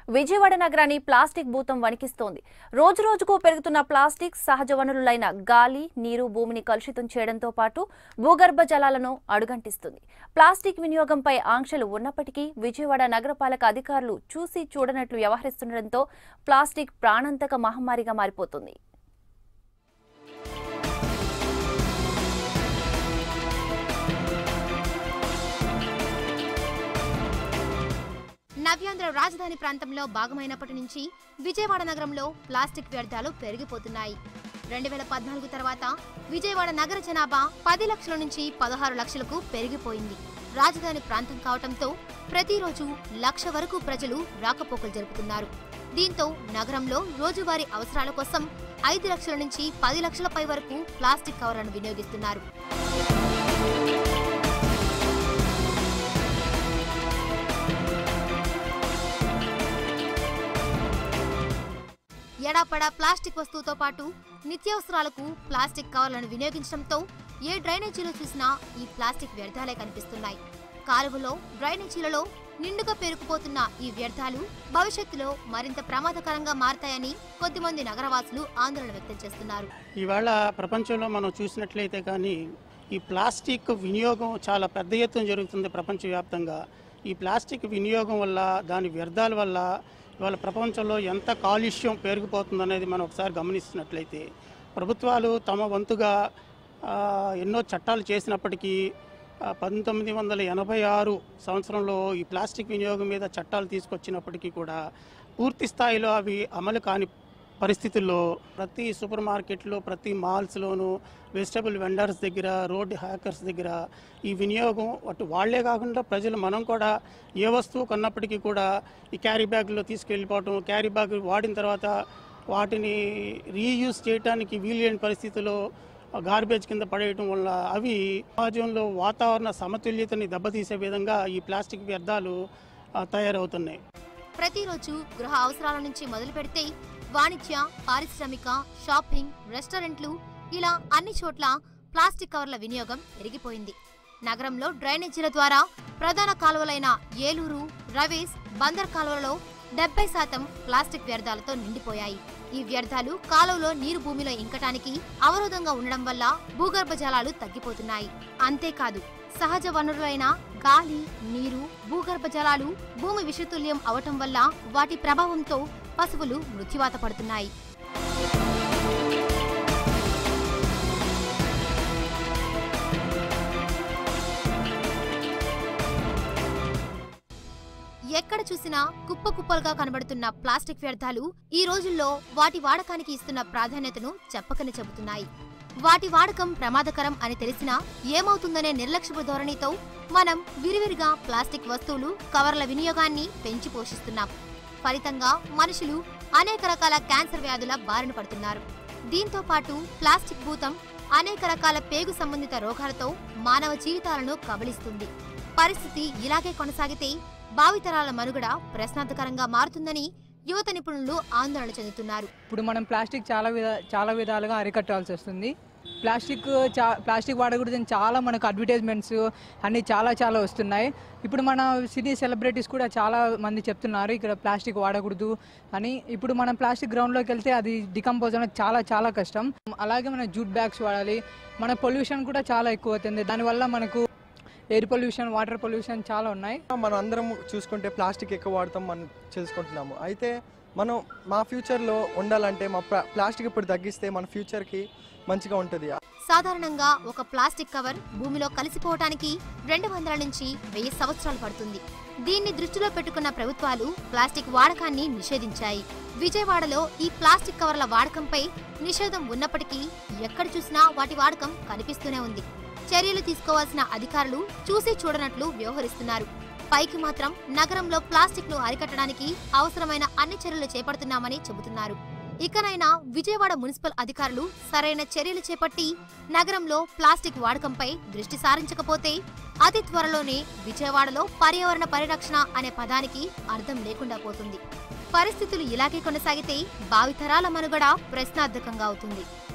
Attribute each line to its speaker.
Speaker 1: విజయవాడ నగరాన్ని ప్లాస్టిక్ భూతం వణికిస్తోంది రోజు రోజుకు పెరుగుతున్న ప్లాస్టిక్ సహజ వనరులైన గాలి నీరు భూమిని కలుషితం చేయడంతో పాటు భూగర్భ జలాలను అడుగంటిస్తుంది ప్లాస్టిక్ వినియోగంపై ఆంక్షలు ఉన్నప్పటికీ విజయవాడ నగరపాలక అధికారులు చూసి చూడనట్లు వ్యవహరిస్తుండటంతో ప్లాస్టిక్ ప్రాణాంతక మహమ్మారిగా మారిపోతుంది
Speaker 2: నవ్యాంధ్ర రాజధాని ప్రాంతంలో భాగమైనప్పటి నుంచి విజయవాడ నగరంలో ప్లాస్టిక్ వ్యర్థాలు పెరిగిపోతున్నాయి రెండు వేల పద్నాలుగు తర్వాత విజయవాడ నగర జనాభా పది లక్షల నుంచి పదహారు లక్షలకు పెరిగిపోయింది రాజధాని ప్రాంతం కావటంతో ప్రతిరోజు లక్ష వరకు ప్రజలు రాకపోకలు జరుపుతున్నారు దీంతో నగరంలో రోజువారీ అవసరాల కోసం ఐదు లక్షల నుంచి పది లక్షలపై వరకు ప్లాస్టిక్ కవర్లను వినియోగిస్తున్నారు ఎడాపడా ప్లాస్టిక్ వస్తువుతో పాటు నిత్యావసరాలకు ప్లాస్టిక్ కవర్లను వినియోగించడంతో ఏ డ్రైనేజీలో చూసినా ఈ ప్లాస్టిక్ వ్యర్థాలే కనిపిస్తున్నాయి కాలువలో డ్రైనేజీలలో నిండుగా పేరుకుపోతున్న ఈ వ్యర్థాలు భవిష్యత్తులో మరింత ప్రమాదకరంగా మారతాయని కొద్దిమంది నగరవాసులు ఆందోళన వ్యక్తం చేస్తున్నారు
Speaker 3: ఇవాళ ప్రపంచంలో మనం చూసినట్లయితే కానీ ఈ ప్లాస్టిక్ వినియోగం చాలా పెద్ద ఎత్తున జరుగుతుంది ప్రపంచవ్యాప్తంగా ఈ ప్లాస్టిక్ వినియోగం వల్ల దాని వ్యర్థాల వల్ల ఇవాళ ప్రపంచంలో ఎంత కాలుష్యం పెరిగిపోతుంది అనేది మనం ఒకసారి గమనిస్తున్నట్లయితే ప్రభుత్వాలు తమ వంతుగా ఆ, ఎన్నో చట్టాలు చేసినప్పటికీ ఆ, పంతొమ్మిది వందల ఎనభై ఆరు సంవత్సరంలో ఈ ప్లాస్టిక్ వినియోగం మీద చట్టాలు తీసుకొచ్చినప్పటికీ కూడా పూర్తి స్థాయిలో అవి అమలు కాని పరిస్థితుల్లో ప్రతి సూపర్ మార్కెట్లో ప్రతి మాల్స్లోనూ వెజిటబుల్ వెండర్స్ దగ్గర రోడ్ హ్యాకర్స్ దగ్గర ఈ వినియోగం అటు వాళ్లే కాకుండా ప్రజలు మనం కూడా ఏ వస్తువు కొన్నప్పటికీ కూడా ఈ క్యారీ బ్యాగ్లో తీసుకెళ్ళిపోవటం క్యారీ బ్యాగ్ వాడిన తర్వాత వాటిని రీయూజ్ చేయడానికి వీలులేని పరిస్థితిలో గార్బేజ్ కింద పడేయటం వల్ల అవి సమాజంలో వాతావరణ సమతుల్యతని దెబ్బతీసే విధంగా ఈ ప్లాస్టిక్ వ్యర్థాలు ఆ, తయారవుతున్నాయి
Speaker 2: ప్రతిరోజు గృహ అవసరాల నుంచి మొదలు పెడితే వాణిజ్య పారిశ్రామిక షాపింగ్ రెస్టారెంట్లు ఇలా అన్ని చోట్ల ప్లాస్టిక్ కవర్ల వినియోగం పెరిగిపోయింది నగరంలో డ్రైనేజీల ద్వారా ప్రధాన కాలువలైన ఏలూరు రవేస్ బందర్ కాలువలలో డెబ్బై శాతం ప్లాస్టిక్ వ్యర్థాలతో నిండిపోయాయి ఈ వ్యర్థాలు కాలువలో నీరు భూమిలో ఇంకటానికి అవరోధంగా ఉండడం వల్ల భూగర్భ జలాలు తగ్గిపోతున్నాయి అంతేకాదు సహజ వనరులైన గాలి నీరు భూగర్భ జలాలు భూమి విషతుల్యం అవటం వల్ల వాటి ప్రభావంతో పశువులు మృత్యువాత పడుతున్నాయి ఎక్కడ చూసినా కుప్ప కుప్పలుగా కనబడుతున్న ప్లాస్టిక్ వ్యర్థాలు ఈ రోజుల్లో వాటి వాడకానికి ఇస్తున్న ప్రాధాన్యతను చెప్పకనే చెబుతున్నాయి వాటి వాడకం ప్రమాదకరం అని తెలిసినా ఏమవుతుందనే నిర్లక్ష్యపు ధోరణితో మనం విరివిరిగా ప్లాస్టిక్ వస్తువులు కవర్ల వినియోగాన్ని పెంచి పోషిస్తున్నాం ఫలితంగా మనుషులు అనేక రకాల క్యాన్సర్ వ్యాధుల బారిన పడుతున్నారు దీంతో పాటు ప్లాస్టిక్ భూతం అనేక రకాల పేగు సంబంధిత రోగాలతో మానవ జీవితాలను కబళిస్తుంది పరిస్థితి ఇలాగే కొనసాగితే భావితరాల మనుగడ ప్రశ్నార్థకరంగా మారుతుందని యువత నిపుణులు ఆందోళన చెందుతున్నారు
Speaker 4: ఇప్పుడు మనం ప్లాస్టిక్ చాలా విధ చాలా విధాలుగా అరికట్టాల్సి వస్తుంది ప్లాస్టిక్ చా ప్లాస్టిక్ వాడకూడదని చాలా మనకు అడ్వర్టైజ్మెంట్స్ అన్నీ చాలా చాలా వస్తున్నాయి ఇప్పుడు మన సినీ సెలబ్రిటీస్ కూడా చాలా మంది చెప్తున్నారు ఇక్కడ ప్లాస్టిక్ వాడకూడదు అని ఇప్పుడు మనం ప్లాస్టిక్ గ్రౌండ్లోకి వెళ్తే అది డికంపోజ్ అనేది చాలా చాలా కష్టం అలాగే మనం జూట్ బ్యాగ్స్ వాడాలి మన పొల్యూషన్ కూడా చాలా ఎక్కువ అవుతుంది దానివల్ల మనకు ఎయిర్ పొల్యూషన్ వాటర్ పొల్యూషన్ చాలా ఉన్నాయి
Speaker 5: మనం అందరం చూసుకుంటే ప్లాస్టిక్ ఎక్కువ వాడతాం మనం తెలుసుకుంటున్నాము అయితే మనం మా ఫ్యూచర్లో ఉండాలంటే మా ప్లా- ప్లాస్టిక్ ఇప్పుడు తగ్గిస్తే మన ఫ్యూచర్కి మంచిగా ఉంటుంది
Speaker 2: సాధారణంగా ఒక ప్లాస్టిక్ కవర్ భూమిలో కలిసిపోవటానికి రెండు వందల నుంచి వెయ్యి సంవత్సరాలు పడుతుంది దీన్ని దృష్టిలో పెట్టుకున్న ప్రభుత్వాలు ప్లాస్టిక్ వాడకాన్ని నిషేధించాయి విజయవాడలో ఈ ప్లాస్టిక్ కవర్ల వాడకంపై నిషేధం ఉన్నప్పటికీ ఎక్కడ చూసినా వాటి వాడకం కనిపిస్తూనే ఉంది చర్యలు తీసుకోవాల్సిన అధికారులు చూసి చూడనట్లు వ్యవహరిస్తున్నారు పైకి మాత్రం నగరంలో ప్లాస్టిక్ ను అరికట్టడానికి అవసరమైన అన్ని చర్యలు చేపడుతున్నామని చెబుతున్నారు ఇకనైనా విజయవాడ మున్సిపల్ అధికారులు సరైన చర్యలు చేపట్టి నగరంలో ప్లాస్టిక్ వాడకంపై దృష్టి సారించకపోతే అతి త్వరలోనే విజయవాడలో పర్యావరణ పరిరక్షణ అనే పదానికి అర్థం లేకుండా పోతుంది పరిస్థితులు ఇలాగే కొనసాగితే భావితరాల మనుగడ ప్రశ్నార్థకంగా అవుతుంది